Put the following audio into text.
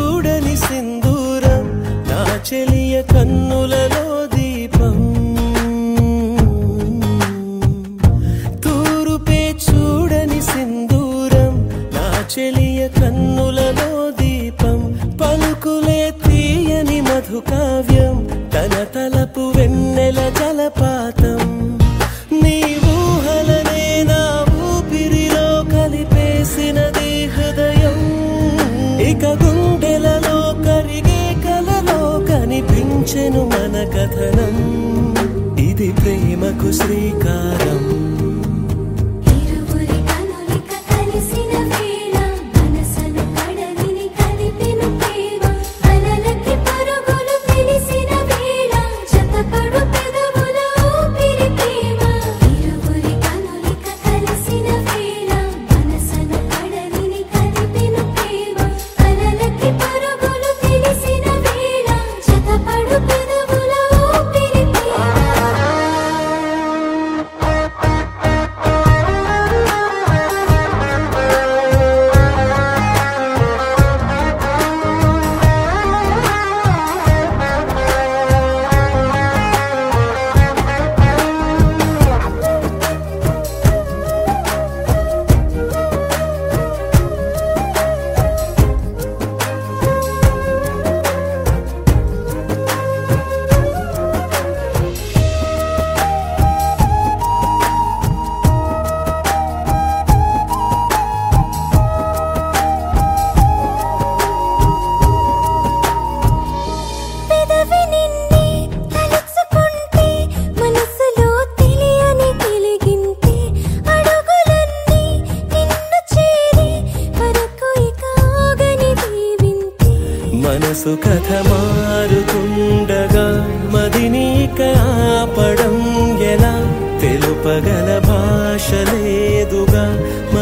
చూడని సింధూరం నా చెలియ కన్నులలో దీపం తూరుపే చూడని సింధూరం నా చెలియ కన్నులలో దీపం పలుకులే తీయని మధుకావ్యం తన తలపు వెన్నెల జలపాతం నీ ఊహలనే నా ఊపిరిలో కలిపేసినది హృదయం ఇక గుండెలలో కరిగే కలలో కనిపించెను మన కథనం ఇది ప్రేమకు శ్రీకారం ఇరువురి కనులిక కలిసిన వేళ మనసను కడలిని కలిపెను ప్రేమ అలలకి పరుగులు తెలిసిన వేళ జతపడు పెదవుల ఊపిరి ప్రేమ ఇరువురి కనులిక కలిసిన వేళ మనసను కడలిని కలిపెను ప్రేమ అలలకి పరుగులు తెలిసిన వేళ జతపడు పెదవుల ఊపిరి ప్రేమ పెదవి నిన్నే తలుచుకుంటే మనసులో తెలియని తెలిగింతే అడుగులన్నీ నిన్ను చేరి వరకు ఇక ఆగని దీవింతే మనసు కథ మారుతుండగా మదినీక ఆపడం ఎలా తెలుపగల భాష లేదుగా